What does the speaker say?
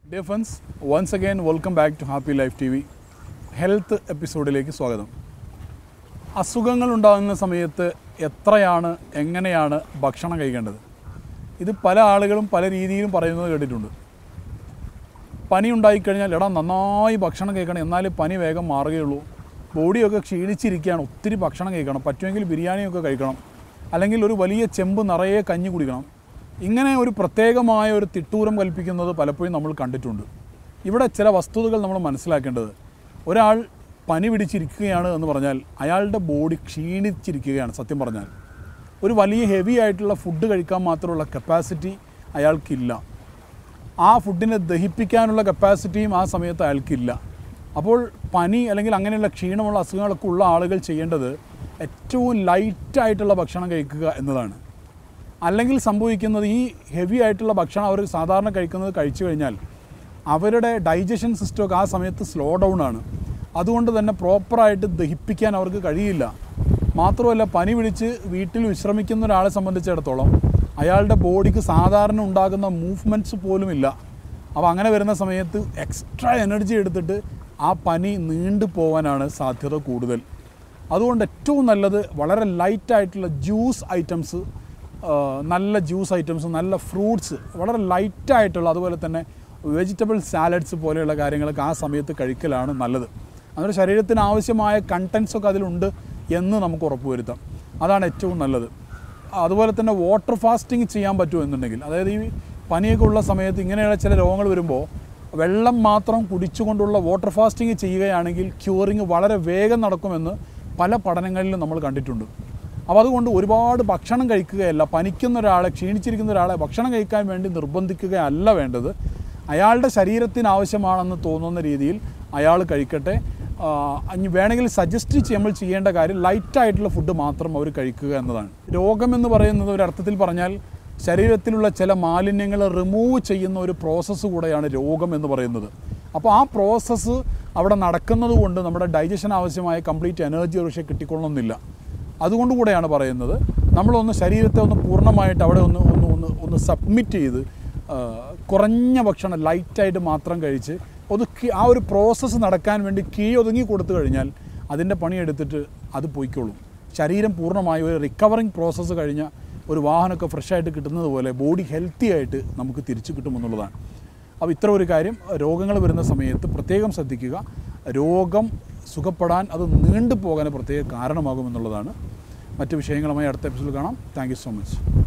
dear friends once again welcome back to happy life T V health എപ്പിസോഡിലേക്ക് സ്വാഗതം അസുഖങ്ങൾ ഉണ്ടാകുന്ന സമയത്ത് എത്രയാണ് എങ്ങനെയാണ് ഭക്ഷണം കഴിക്കേണ്ടത് ഇത് പല ആളുകളും പല രീതിയിലും പറയുന്നത് കേട്ടിട്ടുണ്ട് പനി ഉണ്ടായിക്കഴിഞ്ഞാൽ എടാ നന്നായി ഭക്ഷണം കഴിക്കണം എന്നാലേ പനി വേഗം മാറുകയുള്ളൂ ബോഡിയൊക്കെ ക്ഷീണിച്ചിരിക്കുകയാണ് ഒത്തിരി ഭക്ഷണം കഴിക്കണം പറ്റുമെങ്കിൽ ബിരിയാണിയൊക്കെ കഴിക്കണം അല്ലെങ്കിൽ ഒരു വലിയ ചെമ്പ് നിറയെ കഞ്ഞി കുടിക്കണം ഇങ്ങനെ ഒരു പ്രത്യേകമായ ഒരു തിട്ടൂരം കൽപ്പിക്കുന്നത് പലപ്പോഴും നമ്മൾ കണ്ടിട്ടുണ്ട് ഇവിടെ ചില വസ്തുതകൾ നമ്മൾ മനസ്സിലാക്കേണ്ടത് ഒരാൾ പനി പിടിച്ചിരിക്കുകയാണ് എന്ന് പറഞ്ഞാൽ അയാളുടെ ബോഡി ക്ഷീണിച്ചിരിക്കുകയാണ് സത്യം പറഞ്ഞാൽ ഒരു വലിയ ഹെവി ആയിട്ടുള്ള ഫുഡ് കഴിക്കാൻ മാത്രമുള്ള കപ്പാസിറ്റി അയാൾക്കില്ല ആ ഫുഡിനെ ദഹിപ്പിക്കാനുള്ള കപ്പാസിറ്റിയും ആ സമയത്ത് അയാൾക്കില്ല അപ്പോൾ പനി അല്ലെങ്കിൽ അങ്ങനെയുള്ള ക്ഷീണമുള്ള അസുഖങ്ങളൊക്കെ ഉള്ള ആളുകൾ ചെയ്യേണ്ടത് ഏറ്റവും ലൈറ്റായിട്ടുള്ള ഭക്ഷണം കഴിക്കുക എന്നതാണ് അല്ലെങ്കിൽ സംഭവിക്കുന്നത് ഈ ഹെവി ആയിട്ടുള്ള ഭക്ഷണം അവർ സാധാരണ കഴിക്കുന്നത് കഴിച്ചു കഴിഞ്ഞാൽ അവരുടെ ഡൈജഷൻ സിസ്റ്റമൊക്കെ ആ സമയത്ത് സ്ലോ ഡൗൺ ആണ് അതുകൊണ്ട് തന്നെ പ്രോപ്പറായിട്ട് ദഹിപ്പിക്കാൻ അവർക്ക് കഴിയില്ല മാത്രമല്ല പനി പിടിച്ച് വീട്ടിൽ വിശ്രമിക്കുന്ന ഒരാളെ സംബന്ധിച്ചിടത്തോളം അയാളുടെ ബോഡിക്ക് സാധാരണ ഉണ്ടാകുന്ന മൂവ്മെൻറ്റ്സ് പോലുമില്ല അപ്പോൾ അങ്ങനെ വരുന്ന സമയത്ത് എക്സ്ട്രാ എനർജി എടുത്തിട്ട് ആ പനി നീണ്ടു പോകാനാണ് സാധ്യത കൂടുതൽ അതുകൊണ്ട് ഏറ്റവും നല്ലത് വളരെ ലൈറ്റായിട്ടുള്ള ജ്യൂസ് ഐറ്റംസ് നല്ല ജ്യൂസ് ഐറ്റംസ് നല്ല ഫ്രൂട്ട്സ് വളരെ ലൈറ്റായിട്ടുള്ള അതുപോലെ തന്നെ വെജിറ്റബിൾ സാലഡ്സ് പോലെയുള്ള കാര്യങ്ങളൊക്കെ ആ സമയത്ത് കഴിക്കലാണ് നല്ലത് നമ്മുടെ ശരീരത്തിന് ആവശ്യമായ കണ്ടൻസ് ഒക്കെ അതിലുണ്ട് എന്ന് നമുക്ക് ഉറപ്പുവരുത്താം അതാണ് ഏറ്റവും നല്ലത് അതുപോലെ തന്നെ വാട്ടർ ഫാസ്റ്റിംഗ് ചെയ്യാൻ പറ്റുമോ എന്നുണ്ടെങ്കിൽ അതായത് ഈ പനിയൊക്കെ ഉള്ള സമയത്ത് ഇങ്ങനെയുള്ള ചില രോഗങ്ങൾ വരുമ്പോൾ വെള്ളം മാത്രം കുടിച്ചുകൊണ്ടുള്ള വാട്ടർ ഫാസ്റ്റിംഗ് ചെയ്യുകയാണെങ്കിൽ ക്യൂറിങ് വളരെ വേഗം നടക്കുമെന്ന് പല പഠനങ്ങളിലും നമ്മൾ കണ്ടിട്ടുണ്ട് അപ്പോൾ അതുകൊണ്ട് ഒരുപാട് ഭക്ഷണം കഴിക്കുകയല്ല പനിക്കുന്ന ഒരാളെ ക്ഷീണിച്ചിരിക്കുന്ന ഒരാളെ ഭക്ഷണം കഴിക്കാൻ വേണ്ടി നിർബന്ധിക്കുകയല്ല വേണ്ടത് അയാളുടെ ശരീരത്തിന് ആവശ്യമാണെന്ന് തോന്നുന്ന രീതിയിൽ അയാൾ കഴിക്കട്ടെ ആ, ഇനി വേണമെങ്കിൽ സജസ്റ്റ് ചെയ്യ- നമ്മൾ ചെയ്യേണ്ട കാര്യം ലൈറ്റായിട്ടുള്ള ഫുഡ് മാത്രം അവർ കഴിക്കുക എന്നതാണ് രോഗമെന്ന് പറയുന്നത് ഒരർത്ഥത്തിൽ പറഞ്ഞാൽ ശരീരത്തിലുള്ള ചില മാലിന്യങ്ങൾ റിമൂവ് ചെയ്യുന്ന ഒരു പ്രോസസ്സ് കൂടെയാണ് രോഗം എന്ന് പറയുന്നത് അപ്പോൾ ആ പ്രോസസ്സ് അവിടെ നടക്കുന്നത് കൊണ്ട് നമ്മുടെ ഡൈജഷൻ ആവശ്യമായ കംപ്ലീറ്റ് എനർജി ഒരു പക്ഷേ കിട്ടിക്കൊള്ളണമെന്നില്ല അതുകൊണ്ട് കൂടെയാണ് പറയുന്നത് നമ്മളൊന്ന് ശരീരത്തെ ഒന്ന് പൂർണ്ണമായിട്ട് അവിടെ ഒന്ന് ഒന്ന് ഒന്ന് ഒന്ന് സബ്മിറ്റ് ചെയ്ത് ആ, കുറഞ്ഞ ഭക്ഷണം ലൈറ്റായിട്ട് മാത്രം കഴിച്ച് ഒതുക്കി ആ ഒരു പ്രോസസ്സ് നടക്കാൻ വേണ്ടി കീഴൊതുങ്ങി കൊടുത്തു കഴിഞ്ഞാൽ അതിൻ്റെ പണിയെടുത്തിട്ട് അത് പോയിക്കോളും ശരീരം പൂർണ്ണമായി ഒരു റിക്കവറിങ് പ്രോസസ്സ് കഴിഞ്ഞ ഒരു വാഹനമൊക്കെ ഫ്രഷായിട്ട് കിട്ടുന്നത് പോലെ ബോഡി ഹെൽത്തി ആയിട്ട് നമുക്ക് തിരിച്ചു കിട്ടുമെന്നുള്ളതാണ് അപ്പോൾ ഇത്ര ഒരു കാര്യം രോഗങ്ങൾ വരുന്ന സമയത്ത് പ്രത്യേകം ശ്രദ്ധിക്കുക രോഗം സുഖപ്പെടാൻ അത് നീണ്ടു പോകാൻ പ്രത്യേക കാരണമാകുമെന്നുള്ളതാണ് മറ്റ് വിഷയങ്ങളുമായി അടുത്ത എപ്പിസോഡിൽ കാണാം താങ്ക് യു സോ മച്ച്